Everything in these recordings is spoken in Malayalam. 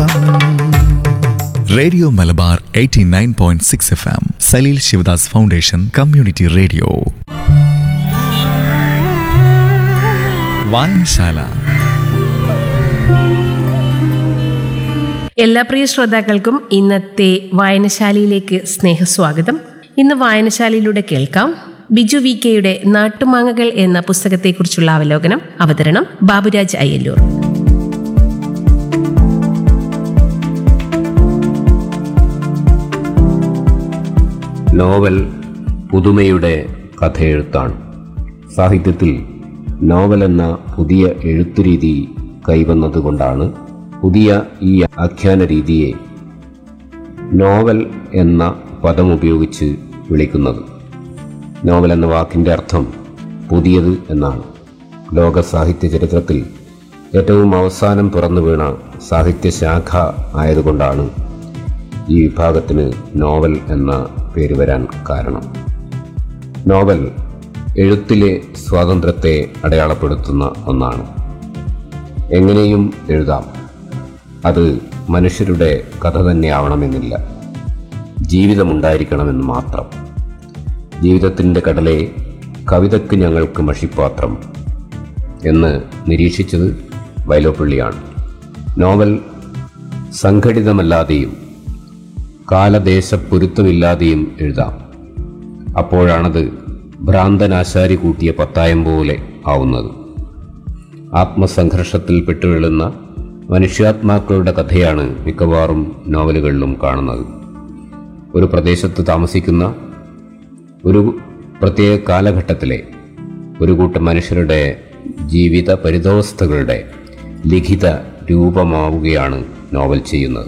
radio Malabar 89.6 F M Saleel Shivadas foundation community radio വായനശാല എല്ലാ പ്രിയ ശ്രോതാക്കൾക്കും ഇന്നത്തെ വായനശാലയിലേക്ക് സ്നേഹസ്വാഗതം ഇന്ന് വായനശാലയിലൂടെ കേൾക്കാം ബിജു വി കെയുടെ നാട്ടുമാങ്ങകൾ എന്ന പുസ്തകത്തെക്കുറിച്ചുള്ള അവലോകനം അവതരണം ബാബുരാജ് അയ്യല്ലൂർ നോവൽ പുതുമയുടെ കഥയെഴുത്താണ് സാഹിത്യത്തിൽ നോവൽ എന്ന പുതിയ എഴുത്തുരീതി കൈവന്നതുകൊണ്ടാണ് പുതിയ ഈ ആഖ്യാന രീതിയെ നോവൽ എന്ന പദം ഉപയോഗിച്ച് വിളിക്കുന്നത് നോവൽ എന്ന വാക്കിൻ്റെ അർത്ഥം പുതിയത് എന്നാണ് ലോക സാഹിത്യ ചരിത്രത്തിൽ ഏറ്റവും അവസാനം പിറന്നു വീണ സാഹിത്യശാഖ ആയതുകൊണ്ടാണ് ഈ വിഭാഗത്തിന് നോവൽ എന്ന പേര് വരാൻ കാരണം നോവൽ എഴുത്തിലെ സ്വാതന്ത്ര്യത്തെ അടയാളപ്പെടുത്തുന്ന ഒന്നാണ് എങ്ങനെയും എഴുതാം അത് മനുഷ്യരുടെ കഥ തന്നെ ആവണമെന്നില്ല ജീവിതമുണ്ടായിരിക്കണമെന്ന് മാത്രം ജീവിതത്തിൻ്റെ കടലെ കവിതയ്ക്ക് ഞങ്ങൾക്ക് മഷിപ്പാത്രം എന്ന് നിരീക്ഷിച്ചത് വയലോപ്പള്ളിയാണ് നോവൽ സംഘടിതമല്ലാതെയും കാലദേശ പൊരുത്തമില്ലാതെയും എഴുതാം അപ്പോഴാണത് ഭ്രാന്തനാശാരി കൂട്ടിയ പത്തായം പോലെ ആവുന്നത് ആത്മസംഘർഷത്തിൽ പെട്ടുവീഴുന്ന മനുഷ്യാത്മാക്കളുടെ കഥയാണ് മിക്കവാറും നോവലുകളിലും കാണുന്നത് ഒരു പ്രദേശത്ത് താമസിക്കുന്ന ഒരു പ്രത്യേക കാലഘട്ടത്തിലെ ഒരു കൂട്ടം മനുഷ്യരുടെ ജീവിത പരിതോവസ്ഥകളുടെ ലിഖിത രൂപമാവുകയാണ് നോവൽ ചെയ്യുന്നത്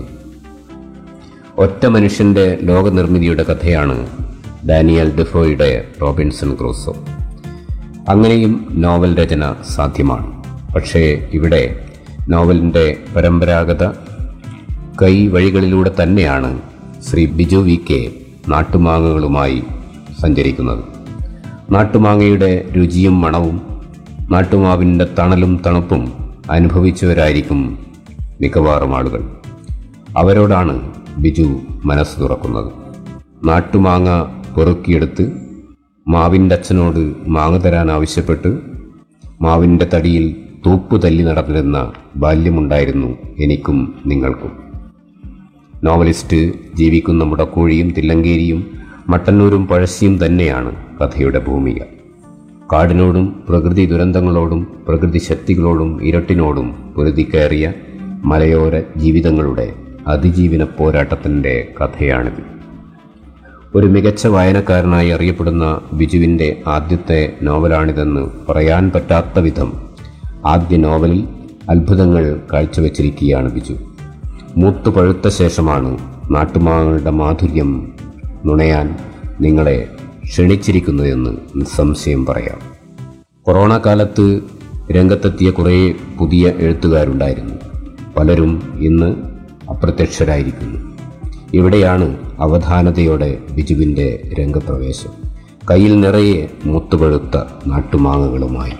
ഒറ്റ മനുഷ്യന്റെ ലോകനിർമ്മിതിയുടെ കഥയാണ് ഡാനിയൽ ഡെഫോയുടെ റോബിൻസൺ ക്രൂസോ അങ്ങനെയും നോവൽ രചന സാധ്യമാണ് പക്ഷേ ഇവിടെ നോവലിൻ്റെ പരമ്പരാഗത കൈ വഴികളിലൂടെ തന്നെയാണ് ശ്രീ ബിജു വി കെ നാട്ടുമാങ്ങകളുമായി സഞ്ചരിക്കുന്നത് നാട്ടുമാങ്ങയുടെ രുചിയും മണവും നാട്ടുമാവിൻ്റെ തണലും തണുപ്പും അനുഭവിച്ചവരായിരിക്കും മിക്കവാറും ആളുകൾ അവരോടാണ് ബിജു മനസ്സ് തുറക്കുന്നത് നാട്ടുമാങ്ങ പെറുക്കിയെടുത്ത് മാവിൻ്റെ അച്ഛനോട് മാങ്ങ തരാൻ ആവശ്യപ്പെട്ട് മാവിൻ്റെ തടിയിൽ തൂപ്പു തല്ലി നടന്നിരുന്ന ബാല്യമുണ്ടായിരുന്നു എനിക്കും നിങ്ങൾക്കും നോവലിസ്റ്റ് ജീവിക്കുന്ന മുടക്കോഴിയും തില്ലങ്കേരിയും മട്ടന്നൂരും പഴശ്ശിയും തന്നെയാണ് കഥയുടെ ഭൂമിക കാടിനോടും പ്രകൃതി ദുരന്തങ്ങളോടും പ്രകൃതി ശക്തികളോടും ഇരട്ടിനോടും പൊരുതിക്കയറിയ മലയോര ജീവിതങ്ങളുടെ അതിജീവന പോരാട്ടത്തിൻ്റെ കഥയാണിത് ഒരു മികച്ച വായനക്കാരനായി അറിയപ്പെടുന്ന ബിജുവിൻ്റെ ആദ്യത്തെ നോവലാണിതെന്ന് പറയാൻ പറ്റാത്ത വിധം ആദ്യ നോവലിൽ അത്ഭുതങ്ങൾ കാഴ്ചവെച്ചിരിക്കുകയാണ് ബിജു മൂത്തു പഴുത്ത ശേഷമാണ് നാട്ടുമാങ്ങളുടെ മാധുര്യം നുണയാൻ നിങ്ങളെ ക്ഷണിച്ചിരിക്കുന്നതെന്ന് നിസ്സംശയം പറയാം കൊറോണ കാലത്ത് രംഗത്തെത്തിയ കുറേ പുതിയ എഴുത്തുകാരുണ്ടായിരുന്നു പലരും ഇന്ന് അപ്രത്യക്ഷരായിരിക്കുന്നു ഇവിടെയാണ് അവധാനതയോടെ ബിജുവിൻ്റെ രംഗപ്രവേശം കയ്യിൽ നിറയെ മുത്തുപഴുത്ത നാട്ടുമാങ്ങകളുമായി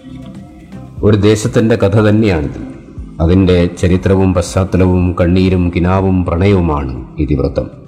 ഒരു ദേശത്തിൻ്റെ കഥ തന്നെയാണിത് അതിൻ്റെ ചരിത്രവും പശ്ചാത്തലവും കണ്ണീരും കിനാവും പ്രണയവുമാണ് ഇതിവൃത്തം